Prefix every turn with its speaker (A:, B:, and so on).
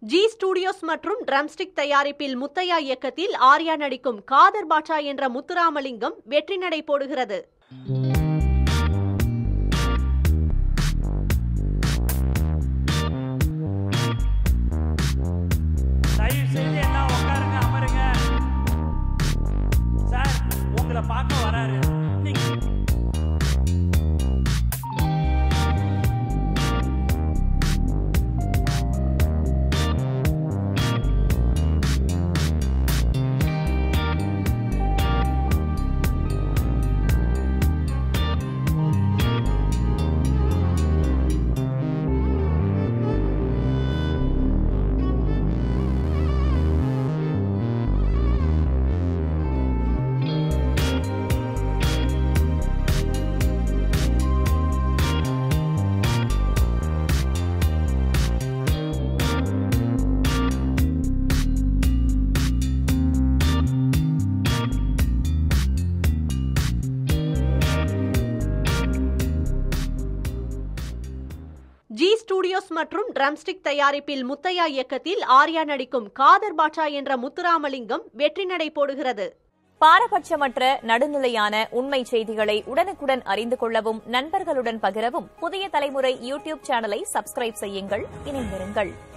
A: G studios மற்றும் drumstick தயாரிப்பில் முத்தையா இயக்கத்தில் ஆர்யா நடிக்கும் காதர் பாட்சா என்ற முத்துராமலிங்கம் வெற்றி நடை போடுகிறது
B: தயவு செய்து எல்லாம் உட்காருங்க அமருங்க சார் உங்களை பார்க்க வராரு நீங்க
A: ஜி ஸ்டுடியோஸ் மற்றும் ட்ரம்ஸ்டிக் தயாரிப்பில் முத்தையா இயக்கத்தில் ஆர்யா நடிக்கும் காதர் பாட்சா என்ற முத்துராமலிங்கம் வெற்றி நடை போடுகிறது
C: பாரபட்சமற்ற நடுநிலையான உண்மை செய்திகளை உடனுக்குடன் அறிந்து கொள்ளவும் நண்பர்களுடன் பகிரவும் புதிய தலைமுறை யூடியூப் சேனலை சப்ஸ்கிரைப் செய்யுங்கள் இணைந்திருங்கள்